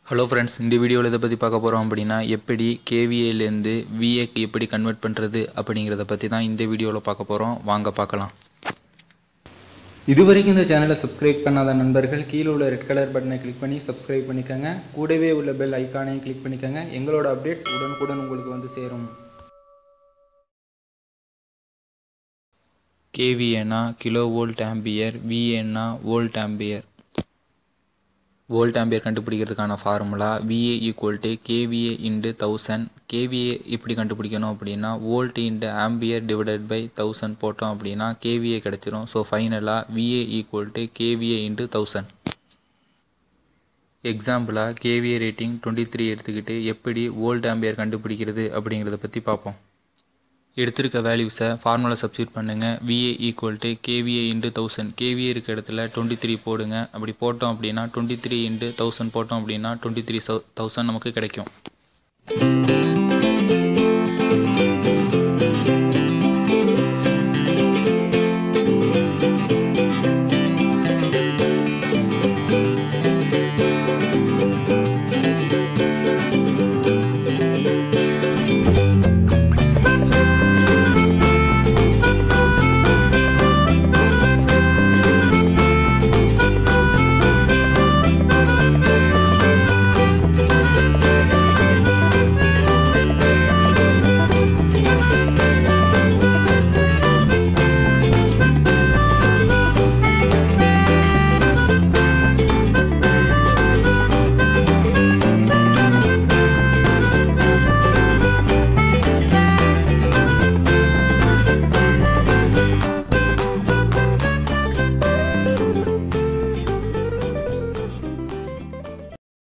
hello friends இந்த வீடியோவில் இதை பற்றி பார்க்க போகிறோம் அப்படின்னா எப்படி கேவிஏலேருந்து விஏக்கு எப்படி கன்வெர்ட் பண்ணுறது அப்படிங்கிறத பற்றி தான் இந்த வீடியோவில் பார்க்க போகிறோம் வாங்க பார்க்கலாம் இதுவரைக்கும் இந்த சேனலை சப்ஸ்கிரைப் பண்ணாத நண்பர்கள் கீழே உள்ள ரெட் கலர் பட்டனை கிளிக் பண்ணி சப்ஸ்கிரைப் பண்ணிக்கோங்க கூடவே உள்ள பெல் ஐக்கானையும் கிளிக் பண்ணிக்கோங்க எங்களோட அப்டேட்ஸ் உடனுக்குடன் உங்களுக்கு வந்து சேரும் கேவிஏனா கிலோ வோல்ட் ஆம்பியர் விஏனா வோல்ட் ஆம்பியர் வோல்ட் ஆம்பியர் கண்டுபிடிக்கிறதுக்கான formula VA equal to KVA into thousand KVA எப்படி கண்டுபிடிக்கணும் அப்படின்னா volt into ampere divided by thousand போட்டோம் அப்படின்னா கேவிஏ கிடச்சிரும் ஸோ ஃபைனலாக VA equal to KVA into thousand எக்ஸாம்பிளாக கேவிஏ ரேட்டிங் டுவெண்ட்டி த்ரீ எடுத்துக்கிட்டு எப்படி வோல்ட் ஆம்பியர் கண்டுபிடிக்கிறது அப்படிங்கிறத பற்றி பார்ப்போம் எடுத்திருக்க வேல்யூஸை ஃபார்முலா சப்ஸ்டியூட் பண்ணுங்கள் VA equal to KVA into thousand KVA இருக்க இடத்துல டுவெண்ட்டி த்ரீ போடுங்க அப்படி போட்டோம் அப்படின்னா டுவெண்ட்டி த்ரீ இன்ட்டு தௌசண்ட் போட்டோம் அப்படின்னா டுவெண்ட்டி த்ரீ தௌசண்ட் நமக்கு கிடைக்கும்